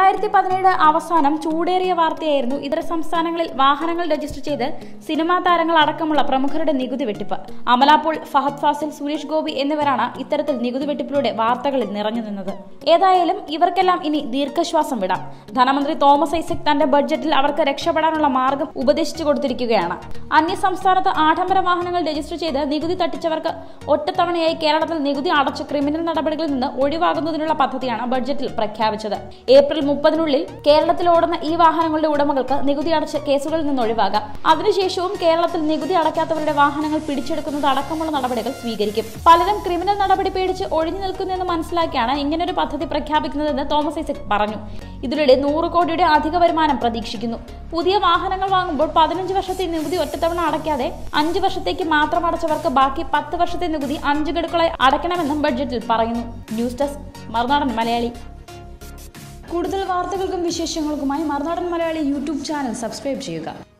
രണ്ടായിരത്തി പതിനേഴ് അവസാനം ചൂടേറിയ വാർത്തയായിരുന്നു ഇതര സംസ്ഥാനങ്ങളിൽ വാഹനങ്ങൾ രജിസ്റ്റർ ചെയ്ത് സിനിമാ താരങ്ങൾ അടക്കമുള്ള പ്രമുഖരുടെ നികുതി വെട്ടിപ്പ് അമലാപോൾ ഫഹദ് ഫാസിൽ സുരേഷ് ഗോപി എന്നിവരാണ് ഇത്തരത്തിൽ നികുതി വെട്ടിപ്പിലൂടെ വാർത്തകളിൽ നിറഞ്ഞു നിന്നത് ഏതായാലും ഇവർക്കെല്ലാം ഇനി ദീർഘശ്വാസം വിടാം ധനമന്ത്രി തോമസ് ഐസക് തന്റെ ബഡ്ജറ്റിൽ അവർക്ക് രക്ഷപ്പെടാനുള്ള മാർഗം ഉപദേശിച്ചു കൊടുത്തിരിക്കുകയാണ് അന്യ സംസ്ഥാനത്ത് ആഡംബര വാഹനങ്ങൾ രജിസ്റ്റർ ചെയ്ത് നികുതി തട്ടിച്ചവർക്ക് ഒറ്റത്തവണയായി കേരളത്തിൽ നികുതി അടച്ച ക്രിമിനൽ നടപടികളിൽ നിന്ന് ഒഴിവാകുന്നതിനുള്ള പദ്ധതിയാണ് ബഡ്ജറ്റിൽ പ്രഖ്യാപിച്ചത് ഏപ്രിൽ മുപ്പതിനുള്ളിൽ കേരളത്തിൽ ഓടുന്ന ഈ വാഹനങ്ങളുടെ ഉടമകൾക്ക് നികുതി അടച്ച കേസുകളിൽ നിന്ന് ഒഴിവാകാം അതിനുശേഷവും കേരളത്തിൽ നികുതി അടയ്ക്കാത്തവരുടെ വാഹനങ്ങൾ പിടിച്ചെടുക്കുന്നത് അടക്കമുള്ള നടപടികൾ സ്വീകരിക്കും പലരും ക്രിമിനൽ നടപടി പേടിച്ച് ഒഴിഞ്ഞു നിൽക്കുന്നെന്ന് മനസ്സിലാക്കിയാണ് ഇങ്ങനൊരു പദ്ധതി പ്രഖ്യാപിക്കുന്നതെന്ന് തോമസ് ഐസക് പറഞ്ഞു ഇതിലൂടെ നൂറ് കോടിയുടെ അധിക വരുമാനം പ്രതീക്ഷിക്കുന്നു പുതിയ വാഹനങ്ങൾ വാങ്ങുമ്പോൾ പതിനഞ്ച് വർഷത്തെ നികുതി ഒറ്റത്തവണ അടയ്ക്കാതെ അഞ്ച് വർഷത്തേക്ക് മാത്രം അടച്ചവർക്ക് ബാക്കി പത്ത് വർഷത്തെ നികുതി അഞ്ച് ഗഡുക്കളായി അടയ്ക്കണമെന്നും ബഡ്ജറ്റിൽ പറയുന്നു ന്യൂസ് ഡെസ്ക് മറുനാടൻ മലയാളി കൂടുതൽ വാർത്തകൾക്കും വിശേഷങ്ങൾക്കുമായി Marunadan Malayali YouTube channel subscribe ചെയ്യുക